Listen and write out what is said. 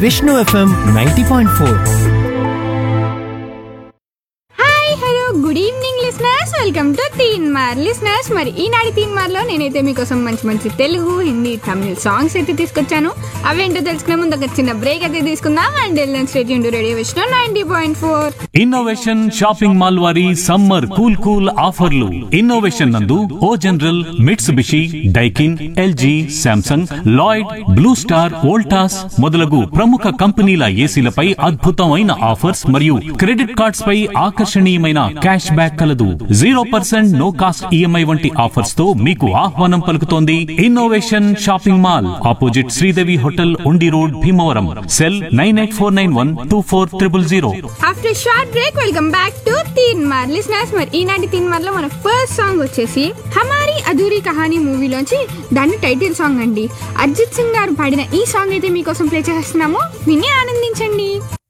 Vishnu FM ninety point four hi hello good evening listeners welcome to Teen Maar listeners మరి ఈనాటి తీన్ మార్లో నేనైతే మీకోసం మంచి మంచి తెలుగు హిందీ తమిళ సాంగ్స్ అయితే తీసుకొచ్చాను అవేంటో తెలుసుకునే ముందు ఒక చిన్న బ్రేక్ అయితే తీసుకుందాం అండ్ వెళ్ళిన స్టేట్ యూన్ radio Vishnu ninety point four innovation shopping mall వారి సమ్మర్ కూల్ కూల్ ఆఫర్లు ఇన్నోవేషన్ నందు O General Mitsubishi Daikin LG Samsung Lloyd Blue Star Voltas మొదలగు ప్రముఖ కంపెనీల ఏసీలపై అద్భుతమైన ఆఫర్స్ మరియు క్రెడిట్ కార్డ్స్ పై ఆకర్షణీయమైన క్యాష్ బ్యాక్ కలదు zero percent no cost EMI వంటి ఆఫర్స్ తో మీకు ఆహ్వానం పలుకుతోంది innovation shopping mall opposite Sridevi hotel Undi road Bhimavaram cell nine eight four nine one two four triple zero after short break welcome back to Teen Maar listeners మరి ఈనాటి తీన్ మార్లో మన ఫస్ట్ సాంగ్ వచ్చేసి హమారీ అధూరి కహానీ మూవీలోంచి దాని టైటిల్ సాంగ్ అండి అర్జిత్ సింగ్ గారు పాడిన ఈ సాంగ్ అయితే మీకోసం ప్లే చేస్తున్నాము విని ఆనందించండి